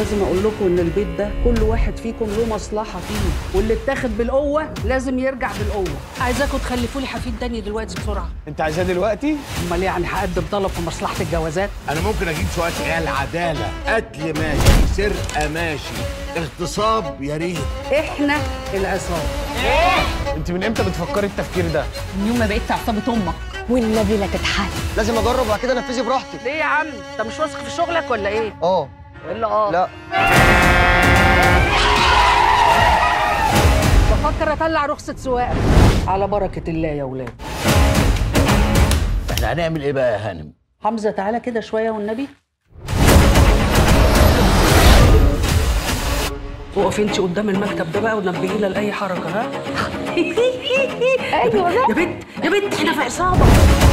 لازم اقول لكم ان البيت ده كل واحد فيكم له مصلحه فيه واللي اتاخد بالقوه لازم يرجع بالقوه عايزاكم تخلفوا لي حفيد تاني دلوقتي بسرعه انت عايزاه دلوقتي امال يعني هقدم طلب في مصلحه الجوازات انا ممكن اجيب شويه عيال عداله قتل ماشي سرقه ماشي اغتصاب يا ريت احنا العصابه انت من امتى بتفكري التفكير ده من يوم ما بقيت في عصابه امك والنبي لا تتحل لازم اجرب وبعد كده انفذي براحتي ليه يا عم انت مش واثق في شغلك ولا ايه اه الا اه لا بفكر اطلع رخصه سواقه على بركه الله يا ولاد احنا هنعمل ايه بقى يا هانم حمزه تعالى كده شويه والنبي اقفي انت قدام المكتب ده بقى ونبهينا لاي حركه ها ايوه يا بنت يا بنت احنا في عصابه